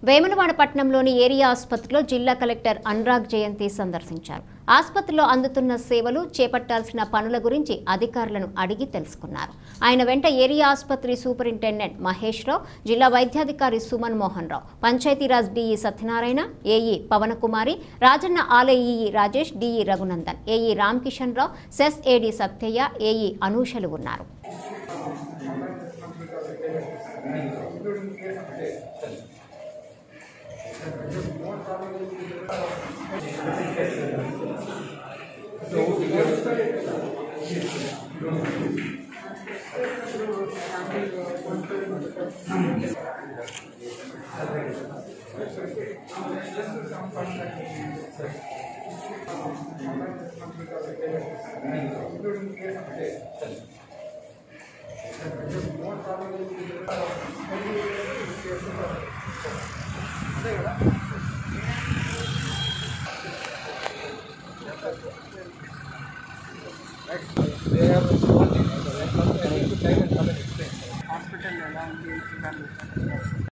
వేములవాడ పట్టణంలోని ఏరియా ఆసుపత్రిలో జిల్లా కలెక్టర్ అనురాగ్ జయంతి సందర్శించారు ఆసుపత్రిలో అందుతున్న సేవలు చేపట్టాల్సిన పనుల గురించి అధికారులను అడిగి తెలుసుకున్నారు ఆయన వెంట ఏరియా ఆసుపత్రి సూపరింటెండెంట్ మహేష్ రావు జిల్లా వైద్యాధికారి సుమన్ మోహన్ రావు పంచాయతీరాజ్ డిఈ సత్యనారాయణ ఏఈ పవనకుమారి రాజన్న ఆలయ EE Rajesh DE Raghunandan AE Ramakishan Rao CESS AD Satyaiah AE అనూషలు ఉన్నారు They are responding. So they come, they need to time and come and explain. Hospital ఎలా ఉంది చూడాలి